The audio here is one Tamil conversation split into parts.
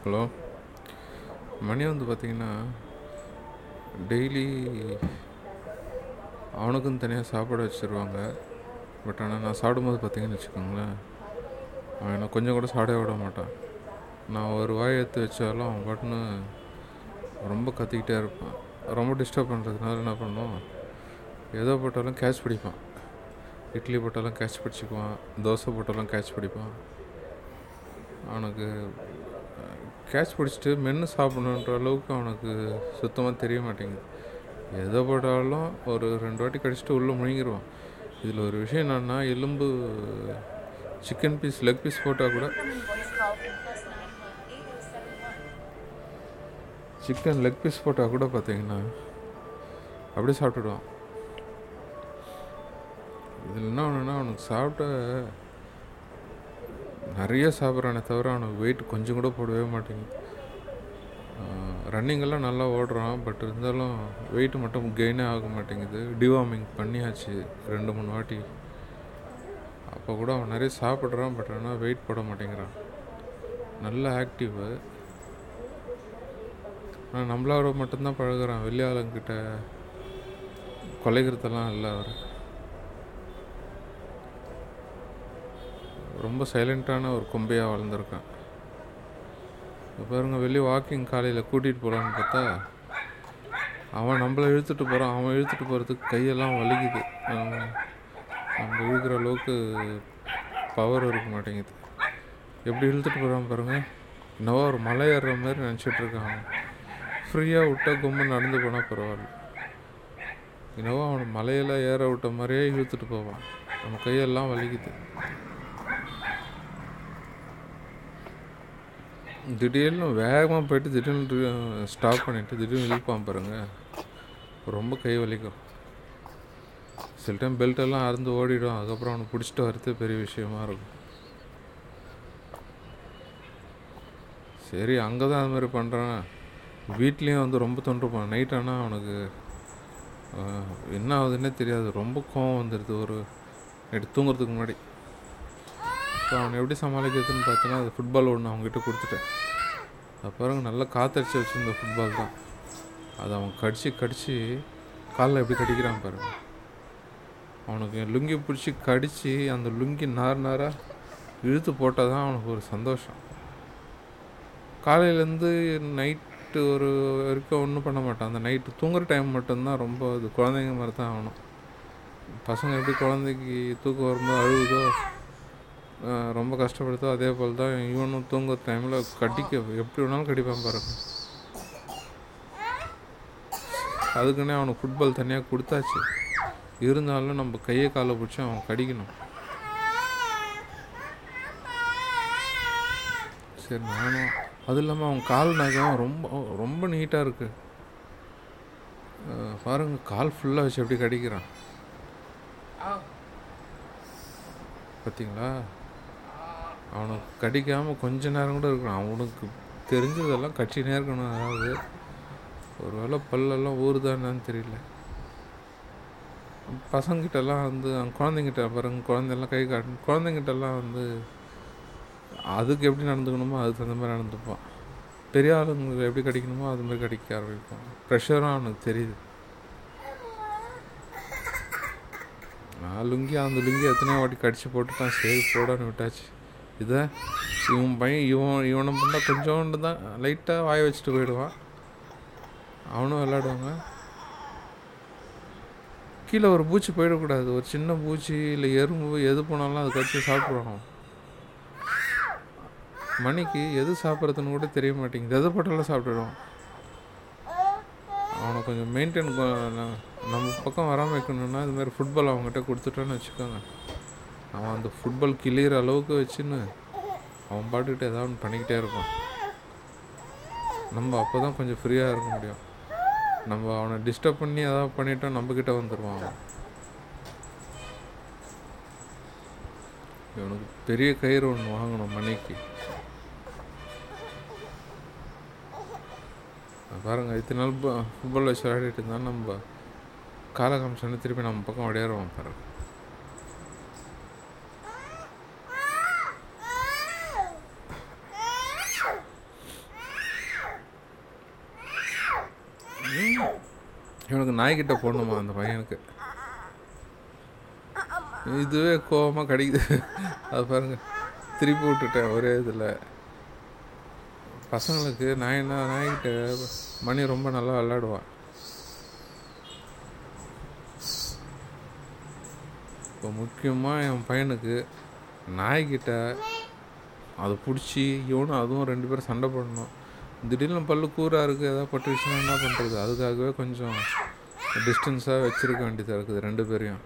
ஹலோ மணி வந்து பார்த்திங்கன்னா டெய்லி அவனுக்குன்னு தனியாக சாப்பாடு வச்சுருவாங்க பட் ஆனால் நான் சாப்பிடும்போது பார்த்தீங்கன்னு வச்சுக்கோங்களேன் அவன் என்னை கொஞ்சம் கூட சாப்பிடவே விட மாட்டான் நான் ஒரு வாய் எடுத்து வச்சாலும் அவன் பாட்டுன்னு ரொம்ப கத்திக்கிட்டே இருப்பான் ரொம்ப டிஸ்டர்ப் பண்ணுறதுனால என்ன பண்ணுவான் எதோ போட்டாலும் கேட்ச் பிடிப்பான் இட்லி போட்டாலும் கேட்ச் பிடிச்சிக்குவான் தோசை போட்டாலும் கேட்ச் பிடிப்பான் அவனுக்கு கேட்ச் பிடிச்சிட்டு மென்று சாப்பிடணுன்ற அளவுக்கு அவனுக்கு சுத்தமாக தெரிய மாட்டேங்குது எதை போட்டாலும் ஒரு ரெண்டு வாட்டி கடிச்சிட்டு உள்ளே முழுங்கிடுவான் இதில் ஒரு விஷயம் என்னென்னா எலும்பு சிக்கன் பீஸ் லெக் பீஸ் போட்டால் கூட சிக்கன் லெக் பீஸ் போட்டால் கூட பார்த்தீங்கன்னா அப்படியே சாப்பிட்டுடுவான் இதில் என்ன ஒன்றுனா அவனுக்கு சாப்பிட்ட நிறைய சாப்பிட்றானே தவிர அவனுக்கு வெயிட் கொஞ்சம் கூட போடவே மாட்டேங்குது ரன்னிங் எல்லாம் நல்லா ஓடுறான் பட் இருந்தாலும் வெயிட் மட்டும் கெயினே ஆக மாட்டேங்குது டிவார்மிங் பண்ணியாச்சு ரெண்டு மூணு வாட்டி அப்போ கூட அவன் நிறைய சாப்பிட்றான் பட் ஆனால் வெயிட் போட மாட்டேங்கிறான் நல்ல ஆக்டிவு ஆனால் நம்மளோட மட்டும்தான் பழகுறான் வெளி ஆளுங்கிட்ட கொலைகிறதெல்லாம் இல்லை அவர் ரொம்ப சைலண்ட்டான ஒரு கொம்பையாக வளர்ந்துருக்கான் இப்போ பாருங்க வெளியே வாக்கிங் காலையில் கூட்டிகிட்டு போகலான்னு பார்த்தா அவன் நம்மளை இழுத்துட்டு போகிறான் அவன் இழுத்துட்டு போகிறதுக்கு கையெல்லாம் வலிக்குது அவன் நம்ம இழுக்கிற அளவுக்கு பவர் இருக்க மாட்டேங்குது எப்படி இழுத்துட்டு போகிறான் பாருங்க என்னவோ ஒரு மலை ஏறுற மாதிரி நினச்சிட்டு இருக்கான் அவன் ஃப்ரீயாக விட்டா கும்ப நடந்து போனால் பரவாயில்ல என்னவோ அவனை மலையில் ஏற விட்ட மாதிரியே இழுத்துட்டு போவான் நம்ம கையெல்லாம் வலிக்குது திடீர்னு வேகமாக போயிட்டு திடீர்னு ஸ்டாப் பண்ணிவிட்டு திடீர்னு இழுப்பான் பாருங்க ரொம்ப கை வலிக்கும் சில டைம் பெல்ட்டெல்லாம் அறுந்து ஓடிடும் அதுக்கப்புறம் அவனை பிடிச்சிட்டு வரது பெரிய விஷயமா இருக்கும் சரி அங்கே தான் அது மாதிரி பண்ணுறான் வீட்லேயும் வந்து ரொம்ப தொண்டுப்பான் நைட் ஆனால் அவனுக்கு ஆஹ், என்ன ஆகுதுன்னே தெரியாது ரொம்ப கோவம் வந்துடுது ஒரு நைட்டு தூங்குறதுக்கு முன்னாடி ஸோ அவனை எப்படி சமாளிக்கிறதுன்னு பார்த்தீங்கன்னா அது ஃபுட்பால் ஒன்று அவங்ககிட்ட கொடுத்துட்டேன் அது பாருங்க நல்லா காத்தடிச்சு வச்சுருந்த ஃபுட்பால் தான் அதை அவன் கடிச்சு கடிச்சு காலில் எப்படி கடிக்கிறான் பாருங்க அவனுக்கு என் லுங்கி பிடிச்சி கடிச்சு அந்த லுங்கி நார் நாராக இழுத்து போட்டால் தான் அவனுக்கு ஒரு சந்தோஷம் காலையிலேருந்து நைட்டு ஒரு வரைக்கும் ஒன்றும் பண்ண மாட்டான் அந்த நைட்டு தூங்குற டைம் மட்டும்தான் ரொம்ப அது குழந்தைங்க மாதிரி தான் ஆகணும் பசங்க எப்படி குழந்தைக்கு தூக்கம் வரும்போது அழுகுதோ ஆஹ் ரொம்ப கஷ்டப்படுதோ அதே போல் தான் இவனும் தூங்குற டைமில் கடிக்க எப்படி வேணாலும் கடிப்பான் பாருங்க அதுக்குன்னே அவனுக்கு ஃபுட்பால் தனியாக கொடுத்தாச்சு இருந்தாலும் நம்ம கையை காலை பிடிச்சி அவன் கடிக்கணும் சரி நானும் அதுவும் இல்லாமல் அவன் கால் நகம் ரொம்ப ரொம்ப நீட்டாக இருக்கு அஹ் பாருங்க கால் ஃபுல்லாக வச்சு எப்படி கடிக்கிறான் பார்த்தீங்களா அவனுக்கு கடிக்காமல் கொஞ்ச நேரம் கூட இருக்கான் அவனுக்கு தெரிஞ்சதெல்லாம் கட்சினே இருக்கணும் அதாவது ஒரு வேளை பல்லெல்லாம் ஊறுதான்னு தெரியல பசங்கிட்டலாம் வந்து அவங்க குழந்தைங்கிட்ட பாருங்க குழந்தையெல்லாம் கை காட்டு குழந்தைங்கிட்டலாம் வந்து அதுக்கு எப்படி நடந்துக்கணுமோ அதுக்கு தகுந்த மாதிரி நடந்துப்பான் பெரிய ஆளுங்களுக்கு எப்படி கடிக்கணுமோ அது மாதிரி கடிக்க ஆரம்பிப்பான் ப்ரெஷரும் அவனுக்கு தெரியுது நான் லுங்கி அந்த லுங்கி எத்தனையோ வாட்டி கடிச்சு போட்டுட்டான் சரி போடான்னு விட்டாச்சு இதை இவன் பையன் இவன் இவனை பண்ணால் கொஞ்சோண்டு தான் லைட்டாக வாய வச்சுட்டு போயிடுவான் அவனும் விளாடுவாங்க கீழே ஒரு பூச்சி போயிடக்கூடாது ஒரு சின்ன பூச்சி இல்லை எறும்பு எது போனாலும் அது கடிச்சு சாப்பிடுவான் மணிக்கு எது சாப்பிட்றதுன்னு கூட தெரிய மாட்டேங்குது எது போட்டாலும் சாப்பிட்டுடுவான் அவனை கொஞ்சம் மெயின்டைன் நம்ம பக்கம் வராமல் வைக்கணும்னா இது மாதிரி ஃபுட்பால் அவங்ககிட்ட கொடுத்துட்டோன்னு வச்சுக்கோங்க அவன் அந்த ஃபுட்பால் கிளியிற அளவுக்கு வச்சுன்னு அவன் பாட்டுக்கிட்ட ஏதாவது ஒன்று பண்ணிக்கிட்டே இருப்பான் நம்ம அப்போ தான் கொஞ்சம் ஃப்ரீயாக இருக்க முடியும் நம்ம அவனை டிஸ்டர்ப் பண்ணி ஏதாவது பண்ணிட்டோம் நம்மக்கிட்ட வந்துடுவான் அவன் இவனுக்கு பெரிய கயிறு ஒன்று வாங்கணும் மணிக்கு பாருங்க இத்தனை நாள் ஃபுட்பால் வச்சு விளையாடிட்டு இருந்தால் நம்ம காலை காமிச்சோன்னு திருப்பி நம்ம பக்கம் விளையாடுவான் பாருங்க இவனுக்கு நாய்கிட்ட போடணுமா அந்த பையனுக்கு இதுவே கோவமாக கடிக்குது அது பாருங்க திருப்பி விட்டுட்டேன் ஒரே இதில் பசங்களுக்கு நாய்னா நாய்கிட்ட மணி ரொம்ப நல்லா விளாடுவான் இப்போ முக்கியமாக என் பையனுக்கு நாய்கிட்ட அதை பிடிச்சி இவனும் அதுவும் ரெண்டு பேரும் சண்டை போடணும் திடீர்னு பல்லு கூராக இருக்குது ஏதாவது பட்டுருச்சுன்னா என்ன பண்ணுறது அதுக்காகவே கொஞ்சம் டிஸ்டன்ஸாக வச்சுருக்க வேண்டியதாக இருக்குது ரெண்டு பேரையும்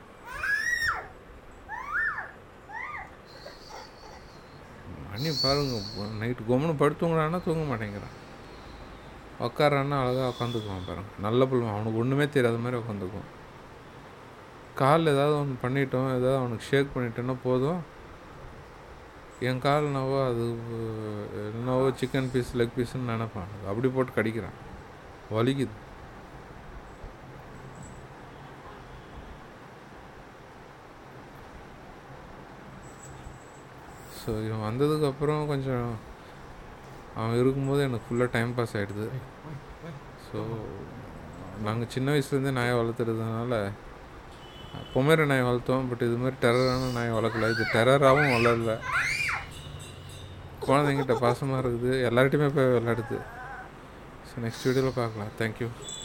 மணி பாருங்க நைட்டு கொம்முன்னு படுத்துங்களான்னா தூங்க மாட்டேங்கிறான் உக்காரான்னா அழகாக உட்காந்துக்குவான் பாருங்க நல்ல புள்ள அவனுக்கு ஒன்றுமே தெரியாத மாதிரி உட்காந்துக்குவான் கால் ஏதாவது ஒன்று பண்ணிட்டோம் ஏதாவது அவனுக்கு ஷேக் பண்ணிட்டோன்னா போதும் என் கால் என்னவோ அது என்னவோ சிக்கன் பீஸ் லெக் பீஸ்ன்னு நினைப்பான் அப்படி போட்டு கடிக்கிறான் வலிக்குது ஸோ இவன் வந்ததுக்கப்புறம் கொஞ்சம் அவன் இருக்கும்போது எனக்கு ஃபுல்லாக டைம் பாஸ் ஆகிடுது ஸோ நாங்கள் சின்ன வயசுலேருந்தே நாயை வளர்த்துறதுனால பொமேர நாய் வளர்த்தோம் பட் இது மாதிரி டெரரான நாய் வளர்க்கல இது டெரராகவும் வளரல குழந்தைங்கிட்ட பாசமாக இருக்குது எல்லார்ட்டையுமே போய் விளையாடுது ஸோ நெக்ஸ்ட் வீடியோவில் பார்க்கலாம் தேங்க்யூ